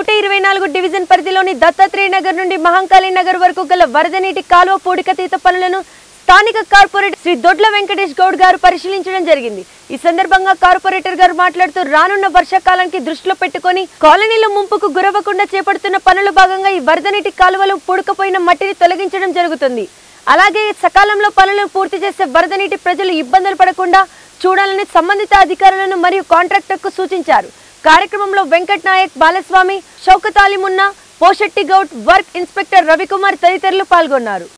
నూట ఇరవై నాలుగు డివిజన్ పరిధిలోని దత్తాత్రేయ నగర్ నుండి మహంకాళి నగర్ వరకు గల వరద నీటి కాలువ పూడికతీత పనులను స్థానిక కార్పొరేటర్ శ్రీ దొడ్ల వెంకటేష్ గౌడ్ గారు పరిశీలించడం జరిగింది ఈ సందర్భంగా కార్పొరేటర్ గారు మాట్లాడుతూ రానున్న వర్షాకాలానికి దృష్టిలో పెట్టుకొని కాలనీలో ముంపుకు గురవ్వకుండా చేపడుతున్న పనుల భాగంగా ఈ వరద నీటి కాలువలు పూడుకుపోయిన మట్టిని తొలగించడం జరుగుతుంది అలాగే సకాలంలో పనులను పూర్తి చేసే వరద నీటి ప్రజలు ఇబ్బందులు పడకుండా చూడాలని సంబంధిత అధికారులను మరియు కాంట్రాక్టర్కు సూచించారు కార్యక్రమంలో వెంకట్ నాయక్ బాలస్వామి షౌకత్ అలీమున్నా పోషెట్టి గౌడ్ వర్క్ ఇన్స్పెక్టర్ రవికుమార్ తదితరులు పాల్గొన్నారు